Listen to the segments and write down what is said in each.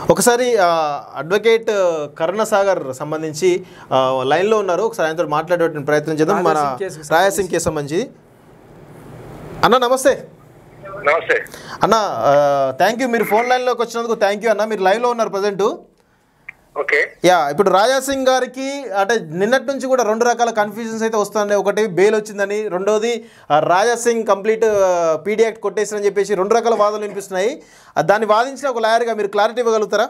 ఒకసారి ఆ, అడ్వకేట్ కరుణసాగర్ సంబంధించి ఆ, లైన్లో ఉన్నారు ఒకసారి ఆయనతో మాట్లాడే ప్రయత్నం చేద్దాం మన రాజాసింగ్ కేసుకు రాయసింగ్ కేసు సంబంధించి అన్న నమస్తే నమస్తే అన్న థ్యాంక్ యూ మీరు ఫోన్ లైన్లోకి వచ్చినందుకు థ్యాంక్ యూ అన్న మీరు లైవ్లో ఉన్నారు ప్రజెంట్ ఓకే యా ఇప్పుడు రాజాసింగ్ గారికి అంటే నిన్నటి నుంచి కూడా రెండు రకాల కన్ఫ్యూజన్స్ అయితే వస్తున్నాయి ఒకటి బెయిల్ వచ్చిందని రెండోది ఆ, రాజాసింగ్ కంప్లీట్ పీడీ యాక్ట్ కొట్టేసారని చెప్పేసి రెండు రకాల వాదనలు వినిపిస్తున్నాయి ఆ, దాన్ని వాదించిన ఒక లాయర్గా మీరు క్లారిటీ ఇవ్వగలుగుతారా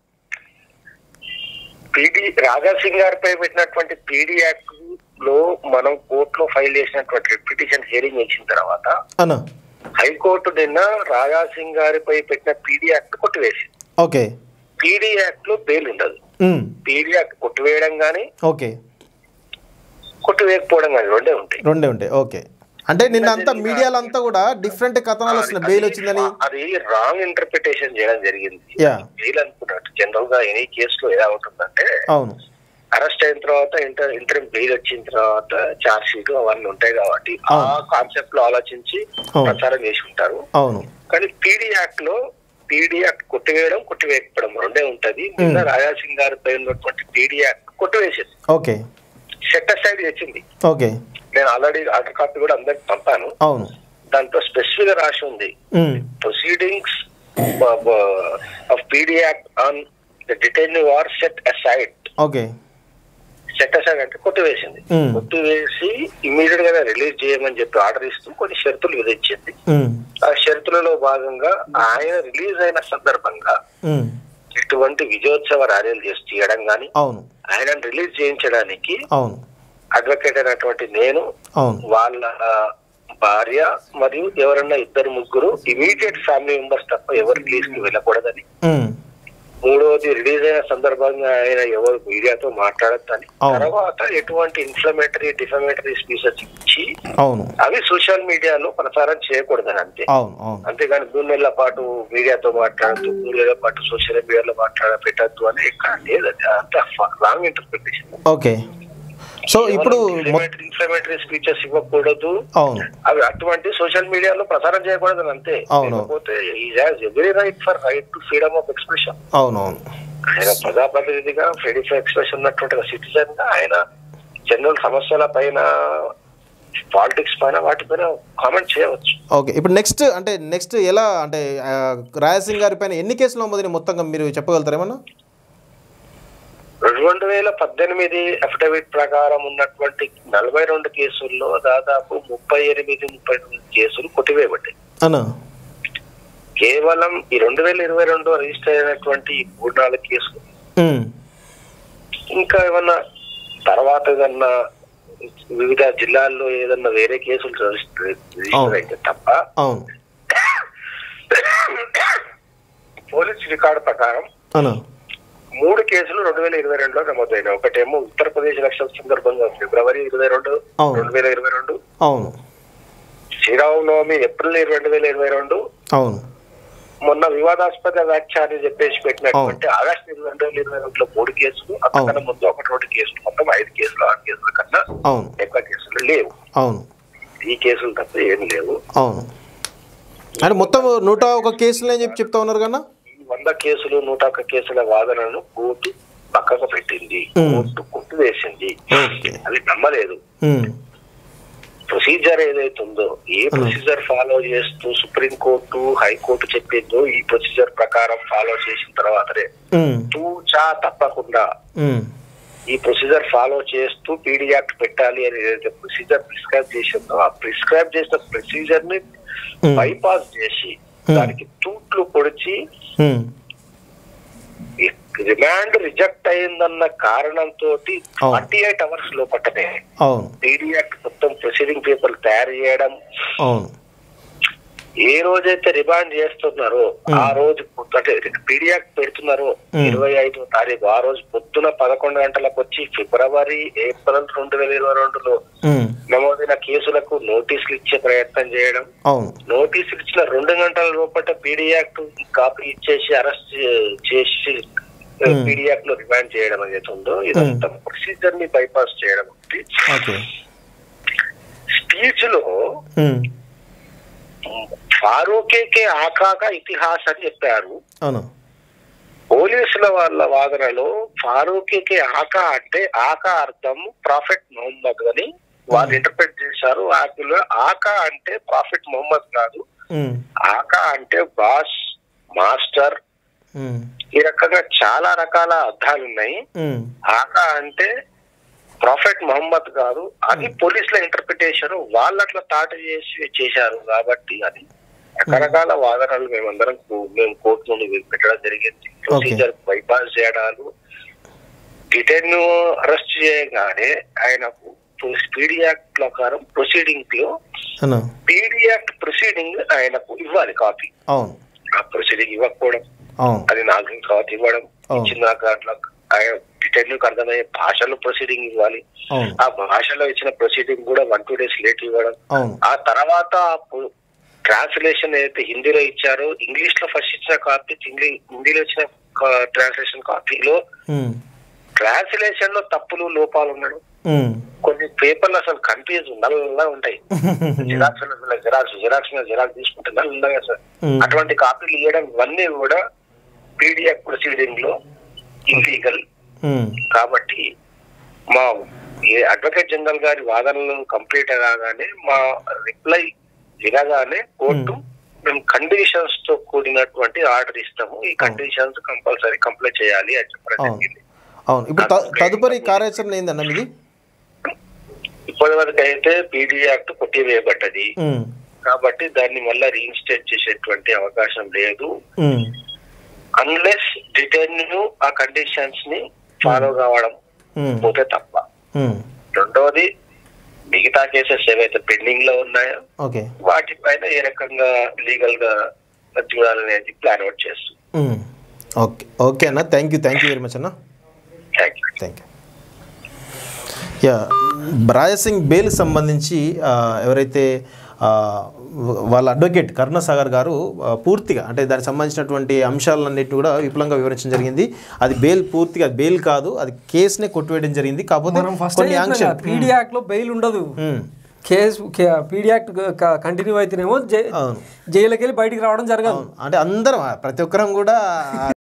పీడీ రాజా సింగ్ గారిపై పెట్టినటువంటి పీడీ యాక్ట్ లో మనం కోర్టులో ఫైల్ చేసినటువంటి పిటిషన్ హియరింగ్ ఇచ్చిన తర్వాత అన్న హైకోర్టు నిన్న రాజా సింగ్ గారిపై పెట్టిన పీడీ యాక్ట్ కొట్టివేసింది ఓకే పీడీ యాక్ట్ లో బెయిల్ ఉండదు మ్, పీడీ యాక్ట్ కొట్టివేయడం గానీ ఓకే కొట్టివేయకపోవడం కానీ రెండే ఉంటాయి రెండే ఉంటాయి ఓకే అంటే నిన్న అంతా మీడియాలో అంతా కూడా డిఫరెంట్ కథనాలు వస్తున్నాయి బెయిల్ వచ్చిందని అది రాంగ్ ఇంటర్ప్రిటేషన్ చేయడం జరిగింది యా బెయిల్ అనుకున్నట్టు జనరల్ గా ఎనీ కేసులో ఎలా ఉంటుందంటే అవును అరెస్ట్ అయిన తర్వాత ఇంటర్ ఇంటర్మ్ బెయిల్ వచ్చిన తర్వాత చార్జ్ షీట్ అవన్నీ ఉంటాయి కాబట్టి ఆ అవును. కాన్సెప్ట్ లో ఆలోచించి అవును. ప్రచారం చేసి ఉంటారు అవును కానీ పీడీ యాక్ట్ లో పీడీ యాక్ట్ కొట్టివేయడం కొట్టివేయకపోవడం రెండే ఉంటది నిన్న Hmm. రాజా సింగ్ గారిపై ఉన్నటువంటి పీడీ యాక్ట్ కొట్టివేసింది ఓకే సెట్ సైడ్ తెచ్చింది ఓకే నేను ఆల్రెడీ ఆర్డర్ కాపీ కూడా అందరికి పంపాను అవును దాంట్లో స్పెసిఫిక్ గా రాసి ఉంది మ్, proceedings of PD act on the detaining or set aside okay set aside అంటే కొట్టివేసింది Hmm. కొట్టివేసి ఇమీడియట్ గా రిలీజ్ చేయమని చెప్పి ఆర్డర్ ఇస్తూ కొన్ని షరతులు విధించింది మ్, ఆ షరతులలో భాగంగా ఆయన రిలీజ్ అయిన సందర్భంగా మ్, ఇటువంటి విజయోత్సవ ర్యాలీలు చేసి తీయడం గాని అవును ఆయనను రిలీజ్ చేయించడానికి అవును అడ్వకేట్ అయినటువంటి నేను అవును వాళ్ళ భార్య మరియు ఎవరన్నా ఇద్దరు ముగ్గురు ఇమీడియట్ ఫ్యామిలీ మెంబర్స్ తప్ప ఎవరు రిలీజ్ కి వెళ్ళకూడదని మ్, మూడవది రిలీజ్ అయిన సందర్భంగా ఆయన ఎవరు మీడియాతో మాట్లాడద్దని అవును. తర్వాత ఎటువంటి ఇన్ఫ్లమేటరీ డిఫమేటరీ స్పీచెస్ ఇచ్చి అవును అవి సోషల్ మీడియాలో ప్రచారం చేయకూడదని అంతే అవును అవును అంతేగాని మూడు నెలల పాటు మీడియాతో మాట్లాడద్దు మూడు నెలల పాటు సోషల్ మీడియాలో మాట్లాడ పెట్టద్దు అని ఎక్కడ లేదు అది అంత రాంగ్ ఇంటర్ప్రిటేషన్ ఓకే సో ఇప్పుడు మొ- ఇన్ఫ్లమేటరీ స్పీచెస్ ఇవ్వకూడదు అవును అవి అటువంటి సోషల్ మీడియాలో ప్రచారం చేయకూడదు అంతే అవును. లేకపోతే every right for right to freedom of expression అవును అవును ఆయన ప్రజాప్రతినిధిగా ఫ్రీడమ్ ఆఫ్ ఎక్స్ప్రెషన్ ఉన్నటువంటి సిటిజన్ గా ఆయన జనరల్ సమస్యల పైన పాలిటిక్స్ పైన వాటిపైన కామెంట్ చేయవచ్చు ఓకే ఇప్పుడు నెక్స్ట్ అంటే నెక్స్ట్ ఎలా అంటే ఆ, రాయసింగ్ గారి పైన ఎన్ని కేసులు నమోదని మొత్తంగా మీరు చెప్పగలుగుతారా ఏమన్నా రెండు వేల పద్దెనిమిది అఫిడవిట్ ప్రకారం ఉన్నటువంటి నలభై రెండు కేసుల్లో దాదాపు ముప్పై ఎనిమిది ముప్పై తొమ్మిది కేసులు కొట్టివేయబడ్డాయి అన్న కేవలం ఈ రెండు వేల ఇరవై రెండు రిజిస్టర్ అయినటువంటి ఈ మూడు నాలుగు కేసులు మ్, ఇంకా ఏమన్నా తర్వాత ఏదన్నా వివిధ జిల్లాల్లో ఏదన్నా వేరే కేసులు రిజిస్టర్ రిజిస్టర్ అవును. అయితే తప్ప అవును పోలీస్ రికార్డు ప్రకారం అన్న మూడు కేసులు రెండు వేల ఇరవై రెండులో నమోదైనాయి ఒకటేమో ఉత్తరప్రదేశ్ ఎలక్షన్ సందర్భంగా ఫిబ్రవరి ఇరవై రెండు అవును. రెండు వేల ఇరవై రెండు అవును శ్రీరామనవమి ఏప్రిల్ రెండు వేల ఇరవై రెండు అవును మొన్న వివాదాస్పద వ్యాఖ్య అని చెప్పేసి పెట్టినటువంటి ఆగస్టు ఇరవై రెండు వేల ఇరవై రెండులో మూడు కేసులు అంతకన్నా అవును. ముందు ఒకటి రెండు కేసులు మొత్తం ఐదు కేసులు ఆరు కేసుల కన్నా అవును ఎక్కువ కేసులు లేవు అవును ఈ కేసులు తప్ప ఏం లేవు అవును అంటే మొత్తం నూట ఒక కేసులు అని చెప్పి చెప్తా ఉన్నారు కన్నా ఈ వంద కేసులు నూట ఒక్క కేసుల వాదనను కోర్టు పక్కకు పెట్టింది మ్మ్. కోర్టు కొట్టు వేసింది ఓకే అది నమ్మలేదు మ్, ప్రొసీజర్ ఏదైతే ఉందో ఏ ప్రొసీజర్ ఫాలో చేస్తూ సుప్రీం కోర్టు హైకోర్టు చెప్పిందో ఈ ప్రొసీజర్ ప్రకారం ఫాలో చేసిన తర్వాతనే మ్, తూచా తప్పకుండా మ్, ఈ ప్రొసీజర్ ఫాలో చేస్తూ పీడీ యాక్ట్ పెట్టాలి అని ఏదైతే ప్రొసీజర్ ప్రిస్క్రైబ్ చేసిందో ఆ ప్రిస్క్రైబ్ చేసిన ప్రొసీజర్ ని Hmm. బైపాస్ చేసి Hmm. దానికి తూట్లు పొడిచి మ్, రిమాండ్ రిజెక్ట్ అయిందన్న కారణంతో అవును. ఫార్టీ ఎయిట్ అవర్స్ లోపటనే అవును పీడీ యాక్ట్ మొత్తం ప్రొసీడింగ్ పేపర్లు తయారు చేయడం అవును ఏ రోజైతే రిమాండ్ చేస్తున్నారో Hmm. ఆ రోజు పొద్దు- అంటే పీడియాక్ పెడుతున్నారో Hmm. ఇరవై ఐదో తారీఖు ఆ రోజు పొద్దున పదకొండు గంటలకు వచ్చి ఫిబ్రవరి ఏప్రిల్ రెండు వేల ఇరవై రెండులో మ్, నమోదైన కేసులకు నోటీసులు ఇచ్చే ప్రయత్నం చేయడం అవును నోటీసులు ఇచ్చిన రెండు గంటల లోపల పీడియాక్ట్ కాపీ ఇచ్చేసి అరెస్ట్ చేసి Hmm. పీడియాక్ లో రిమాండ్ చేయడం అనేది ఉందో ఇదంతా ప్రొసీజర్ ని బైపాస్ చేయడం ఒకటి ఓకే స్పీచ్ లో మ్, ఫారూకే కే ఆకాక ఇతిహాస్ అని చెప్పారు అవును పోలీసుల వాళ్ళ వాదనలో ఫారూఖీకి ఆకా అంటే ఆకా అర్థం ప్రాఫెట్ మొహమ్మద్ అని వాళ్ళు ఇంటర్ప్రిట్ చేశారు వాటిలో ఆకా అంటే ప్రాఫెట్ మొహమ్మద్ కాదు ఉమ్, ఆకా అంటే బాస్ మాస్టర్ ఉమ్, ఈ రకంగా చాలా రకాల అర్థాలు ఉన్నాయి ఉమ్, ఆకా అంటే ప్రాఫెట్ మొహమ్మద్ కాదు అది పోలీసుల ఇంటర్ప్రిటేషన్ వాళ్ళు అట్లా తాట చేసి చేశారు కాబట్టి అది రకరకాల వాదనలు మేమందరం కో- మేము కోర్టు నుండి పెట్టడం జరిగింది ప్రొసీజర్ బైపాస్ చేయడాలు డిటైన్ అరెస్ట్ చేయగానే ఆయనకు స్పీడ్ యాక్ట్ ప్రకారం ప్రొసీడింగ్ లో అన్న పీడీ యాక్ట్ ప్రొసీడింగ్ ఆయనకు ఇవ్వాలి కాపీ అవును ఆ ప్రొసీడింగ్ ఇవ్వకపోవడం అవును అది నాకు తర్వాత ఇవ్వడం అవును. ఇచ్చినాక అట్లా ఆయన డిటైన్ అర్థమయ్యే భాషలో ప్రొసీడింగ్ ఇవ్వాలి అవును ఆ భాషలో ఇచ్చిన ప్రొసీడింగ్ కూడా వన్ టూ డేస్ లేట్ ఇవ్వడం అవును ఆ తర్వాత ట్రాన్స్లేషన్ ఏదైతే హిందీలో ఇచ్చారో ఇంగ్లీష్ లో ఫస్ట్ ఇచ్చిన కాపీ హిందీలో ఇచ్చిన ట్రాన్స్లేషన్ కాపీలో ఉమ్, ట్రాన్స్లేషన్ లో తప్పులు లోపాలు ఉండడం ఉమ్, కొన్ని పేపర్లు అసలు కన్ఫ్యూజ్ నల్లగా ఉంటాయి జిరాక్స్ జిరాక్స్ జిరాక్స్ మీద జిరాక్స్ తీసుకుంటే నల్లగా సార్ ఉమ్, అటువంటి కాపీలు ఇవ్వడం ఇవన్నీ కూడా పీడిఎఫ్ ప్రొసీడింగ్ లో ఇల్లీగల్ ఉమ్, కాబట్టి మా ఏ అడ్వకేట్ జనరల్ గారి వాదనలు కంప్లీట్ కాగానే మా రిప్లై వినగానే కోర్టు మేము కండిషన్స్ తో కూడినటువంటి ఆర్డర్ ఇస్తాము ఈ కండిషన్స్ కంపల్సరీ కంప్లీట్ చేయాలి అని చెప్పడం అవును. జరిగింది అవును ఇప్పుడు త- తదుపరి కార్యాచరణ ఏందన్న మీది ఇప్పటి వరకు అయితే పీడీ యాక్ట్ కొట్టివేయబడ్డది ఉమ్, కాబట్టి దాన్ని మళ్ళా రీఇన్స్టేట్ చేసేటువంటి అవకాశం లేదు ఉమ్, అన్లెస్ డిటైన్ ఆ కండిషన్స్ ని ఫాలో కావడం ఉమ్, పోతే తప్ప ఉమ్, రెండవది మిగతా కేసెస్ ఏవైతే పెండింగ్ లో ఉన్నాయో ఓకే వాటిపైన ఏ రకంగా లీగల్ గా చూడాలనేది ప్లాన్ అవుట్ చేస్తుంది ఉమ్, ఓకే ఓకే అన్న thank you thank you very much అన్న thank you thank you yeah Raja Singh బెయిల్కి సంబంధించి ఆ, ఎవరైతే ఆ, వాళ్ళ అడ్వకేట్ కరుణసాగర్ గారు ఆ, పూర్తిగా అంటే దానికి సంబంధించినటువంటి అంశాలన్నింటినీ కూడా విపులంగా వివరించడం జరిగింది అది బెయిల్ పూర్తిగా బెయిల్ కాదు అది కేసునే కొట్టివేయడం జరిగింది కాకపోతే మనం ఫస్ట్ కొన్ని ఆంక్షలు పీడీ యాక్ట్ లో బెయిల్ ఉండదు um, case PD act continue అయితేనేమో జై- అవును. జైలుకి వెళ్ళి బయటికి రావడం జరగదు అంటే అందరం ప్రతి ఒక్కరం కూడా